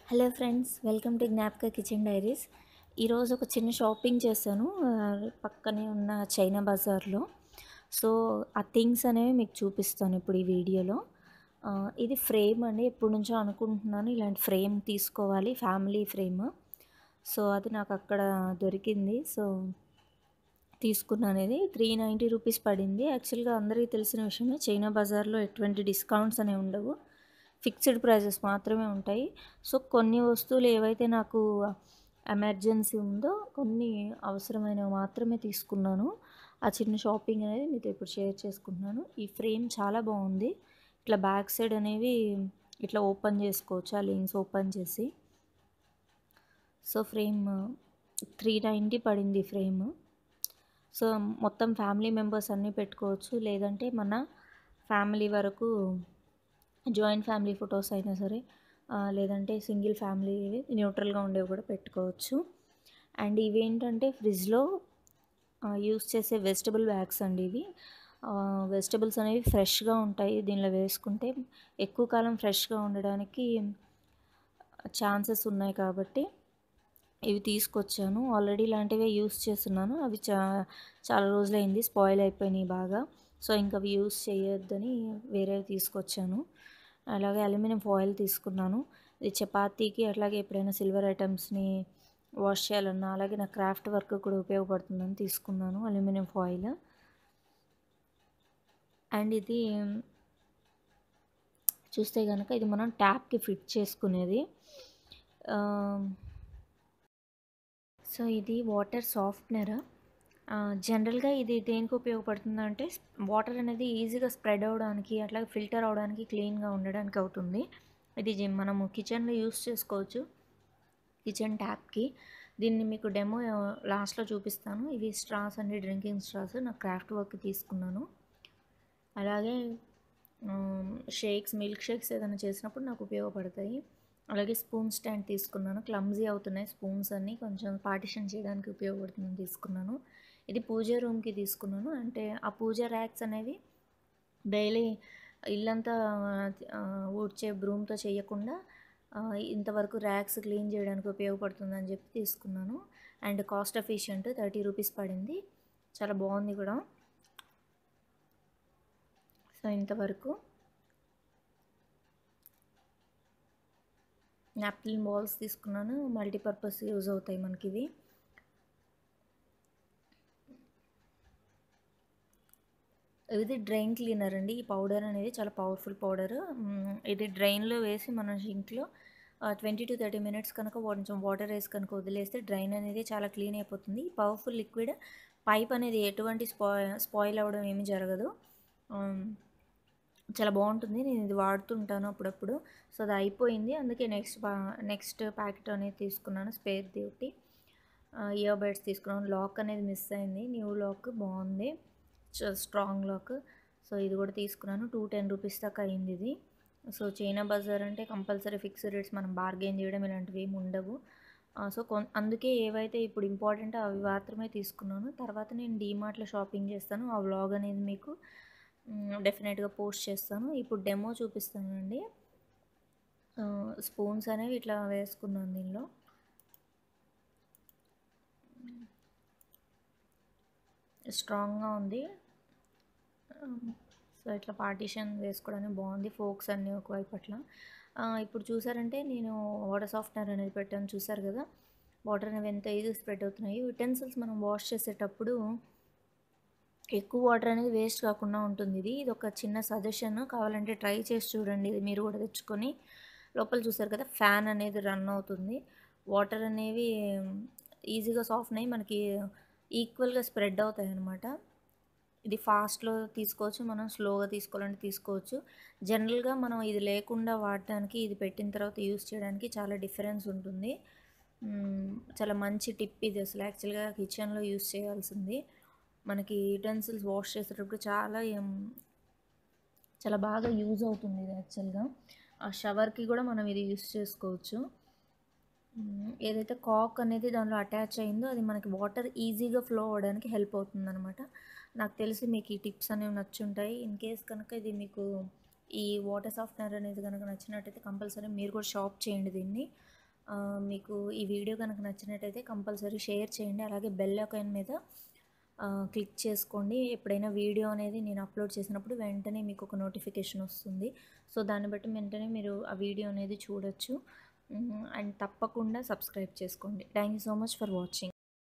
hello friends welcome to Gnapaka kitchen diaries ఈరోజు ఒక చిన్న షాపింగ్ చేశాను ఆ, పక్కనే ఉన్న చైనా బజార్లో సో ఆ థింగ్స్ అనేవి మీకు చూపిస్తాను ఇప్పుడు ఈ వీడియోలో ఆ, ఇది ఫ్రేమ్ అండి ఎప్పటి నుంచో అనుకుంటున్నాను ఇలాంటి ఫ్రేమ్ తీసుకోవాలి ఫ్యామిలీ ఫ్రేమ్ సో అది నాకు అక్కడ దొరికింది సో తీసుకున్నాను ఇది త్రీ నైంటీ రూపీస్ పడింది యాక్చువల్గా అందరికీ తెలిసిన విషయమే చైనా బజార్లో ఎటువంటి డిస్కౌంట్స్ అనేవి ఉండవు ఫిక్స్డ్ ప్రైజెస్ మాత్రమే ఉంటాయి సో కొన్ని వస్తువులు ఏవైతే నాకు ఎమర్జెన్సీ ఉందో కొన్ని అవసరమైనవి మాత్రమే తీసుకున్నాను ఆ చిన్న షాపింగ్ అనేది మీతో ఇప్పుడు షేర్ చేసుకుంటున్నాను ఈ ఫ్రేమ్ చాలా బాగుంది ఇట్లా బ్యాక్ సైడ్ అనేవి ఇట్లా ఓపెన్ చేసుకోవచ్చు ఆ లింక్స్ ఓపెన్ చేసి సో ఫ్రేమ్ త్రీ నైంటీ పడింది ఫ్రేమ్ సో మొత్తం ఫ్యామిలీ మెంబర్స్ అన్నీ పెట్టుకోవచ్చు లేదంటే మన ఫ్యామిలీ వరకు జాయింట్ ఫ్యామిలీ ఫొటోస్ అయినా సరే ఆ, లేదంటే సింగిల్ ఫ్యామిలీ న్యూట్రల్గా ఉండేవి కూడా పెట్టుకోవచ్చు అండ్ ఇవి ఏంటంటే ఫ్రిడ్జ్లో యూస్ చేసే వెజిటబుల్ బ్యాగ్స్ అండి ఇవి వెజిటబుల్స్ అనేవి ఫ్రెష్గా ఉంటాయి దీనిలో వేసుకుంటే ఎక్కువ కాలం ఫ్రెష్గా ఉండడానికి ఛాన్సెస్ ఉన్నాయి కాబట్టి ఇవి తీసుకొచ్చాను ఆల్రెడీ ఇలాంటివే యూస్ చేస్తున్నాను అవి చా చాలా రోజులైంది స్పాయిల్ అయిపోయినాయి బాగా సో ఇంకా అవి యూస్ చేయొద్దని వేరేవి తీసుకొచ్చాను అలాగే అల్యూమినియం ఫాయిల్ తీసుకున్నాను ఇది చపాతీకి అట్లాగే ఎప్పుడైనా సిల్వర్ ఐటమ్స్ని వాష్ చేయాలన్నా అలాగే నా క్రాఫ్ట్ వర్క్ కూడా ఉపయోగపడుతుందని తీసుకున్నాను అల్యూమినియం ఫాయిల్ అండ్ ఇది చూస్తే కనుక ఇది మనం ట్యాప్కి ఫిట్ చేసుకునేది ఆ, సో ఇది వాటర్ సాఫ్ట్నర్ జనరల్గా ఇది దేనికి ఉపయోగపడుతుంది అంటే వాటర్ అనేది ఈజీగా స్ప్రెడ్ అవడానికి అట్లాగే ఫిల్టర్ అవడానికి క్లీన్గా ఉండడానికి అవుతుంది ఇది జి- మనము కిచెన్లో యూస్ చేసుకోవచ్చు కిచెన్ ట్యాప్కి దీన్ని మీకు డెమో లాస్ట్లో చూపిస్తాను ఇవి స్ట్రాస్ అండి డ్రింకింగ్ స్ట్రాస్ నా క్రాఫ్ట్ వర్క్ తీసుకున్నాను అలాగే షేక్స్ మిల్క్ షేక్స్ ఏదైనా చేసినప్పుడు నాకు ఉపయోగపడతాయి అలాగే స్పూన్ స్టాండ్ తీసుకున్నాను క్లమ్జీ అవుతున్నాయి స్పూన్స్ అన్ని కొంచెం పార్టిషన్ చేయడానికి ఉపయోగపడుతుందని తీసుకున్నాను ఇది పూజ రూమ్కి తీసుకున్నాను అంటే ఆ పూజ ర్యాక్స్ అనేవి డైలీ ఇల్లంతా ఆ, ఊడ్చే బ్రూమ్తో చేయకుండా ఆ, ఇంతవరకు ర్యాక్స్ క్లీన్ చేయడానికి ఉపయోగపడుతుందని చెప్పి తీసుకున్నాను and cost efficient thirty rupees పడింది చాలా బాగుంది కూడా సో ఇంతవరకు నాప్కిన్ బాల్స్ తీసుకున్నాను మల్టీపర్పస్ యూజ్ అవుతాయి మనకి ఇవి ఇది డ్రైన్ క్లీనర్ అండి ఈ పౌడర్ అనేది చాలా పవర్ఫుల్ పౌడర్ ఇది డ్రైన్లో వేసి మన షింక్లో ట్వంటీ టు థర్టీ మినిట్స్ కనుక కొంచెం వాటర్ వేసి కనుక వదిలేస్తే డ్రైన్ అనేది చాలా క్లీన్ అయిపోతుంది ఈ పవర్ఫుల్ లిక్విడ్ పైప్ అనేది ఎటువంటి స్పాయి స్పాయిల్ అవ్వడం ఏమీ జరగదు Um, చాలా బాగుంటుంది నేను ఇది వాడుతుంటాను అప్పుడప్పుడు సో అది అయిపోయింది అందుకే నెక్స్ట్ నెక్స్ట్ ప్యాకెట్ అనేది తీసుకున్నాను స్పేర్ ఒకటి ఇయర్ బడ్స్ తీసుకున్నాను లాక్ అనేది మిస్ అయింది న్యూ లాక్ బాగుంది స్ట్రాంగ్ లాక్ సో ఇది కూడా తీసుకున్నాను టూ టెన్ రూపీస్ దాకా అయింది ఇది సో చైనా బజార్ అంటే కంపల్సరీ ఫిక్స్డ్ రేట్స్ మనం బార్గెన్ చేయడం ఇలాంటివి ఏమి ఉండవు ఆ, సో కొన్ అందుకే ఏవైతే ఇప్పుడు ఇంపార్టెంట్ అవి మాత్రమే తీసుకున్నాను తర్వాత నేను డీమార్ట్లో షాపింగ్ చేస్తాను ఆ వ్లాగ్ అనేది మీకు డెఫినెట్గా పోస్ట్ చేస్తాను ఇప్పుడు డెమో చూపిస్తానండి స్పూన్స్ అనేవి ఇట్లా వేసుకున్నాను దీనిలో స్ట్రాంగ్గా ఉంది సో ఇట్లా పార్టీషన్ వేసుకోవడానికి బాగుంది ఫోక్స్ అన్నీ ఒకవైపు అట్లా ఆ, ఇప్పుడు చూసారంటే నేను వాటర్ సాఫ్ట్నర్ అనేది పెట్టాను చూసారు కదా వాటర్ అనేవి ఎంత ఈజీ స్ప్రెడ్ అవుతున్నాయి యుటెన్సిల్స్ మనం వాష్ చేసేటప్పుడు ఎక్కువ వాటర్ అనేది వేస్ట్ కాకుండా ఉంటుంది ఇది ఇది ఒక చిన్న సజెషన్ కావాలంటే ట్రై చేసి చూడండి ఇది మీరు కూడా తెచ్చుకొని లోపల చూసారు కదా ఫ్యాన్ అనేది రన్ అవుతుంది వాటర్ అనేవి ఈజీగా సాఫ్ట్ అయ్యి మనకి ఈక్వల్గా స్ప్రెడ్ అవుతాయి అన్నమాట ఇది ఫాస్ట్లో తీసుకోవచ్చు మనం స్లోగా తీసుకోవాలంటే తీసుకోవచ్చు జనరల్గా మనం ఇది లేకుండా వాడడానికి ఇది పెట్టిన తర్వాత యూస్ చేయడానికి చాలా డిఫరెన్స్ ఉంటుంది మ్మ్, చాలా మంచి టిప్ ఇది అసలు యాక్చువల్గా కిచెన్లో యూస్ చేయాల్సింది మనకి యుటెన్సిల్స్ వాష్ చేసేటప్పుడు చాలా ఏం, చాలా బాగా యూజ్ అవుతుంది ఇది యాక్చువల్గా ఆ షవర్కి కూడా మనం ఇది యూస్ చేసుకోవచ్చు మ్మ్, ఏదైతే కాక్ అనేది దానిలో అటాచ్ అయిందో అది మనకి వాటర్ ఈజీగా ఫ్లో అవ్వడానికి హెల్ప్ అవుతుంది అనమాట నాకు తెలిసి మీకు ఈ టిప్స్ అనేవి నచ్చుంటాయి ఇన్ కేస్ కనుక ఇది మీకు ఈ వాటర్ సాఫ్ట్నర్ అనేది కనుక నచ్చినట్టయితే కంపల్సరీ మీరు కూడా షాప్ చేయండి దీన్ని ఆ, మీకు ఈ వీడియో కనుక నచ్చినట్టయితే కంపల్సరీ షేర్ చేయండి అలాగే బెల్ ఐకాన్ మీద ఆ, క్లిక్ చేసుకోండి ఎప్పుడైనా వీడియో అనేది నేను అప్లోడ్ చేసినప్పుడు వెంటనే మీకు ఒక నోటిఫికేషన్ వస్తుంది సో దాన్ని బట్టి వెంటనే మీరు ఆ వీడియో అనేది చూడొచ్చు అండ్ తప్పకుండా సబ్స్క్రైబ్ చేసుకోండి thank you so much for watching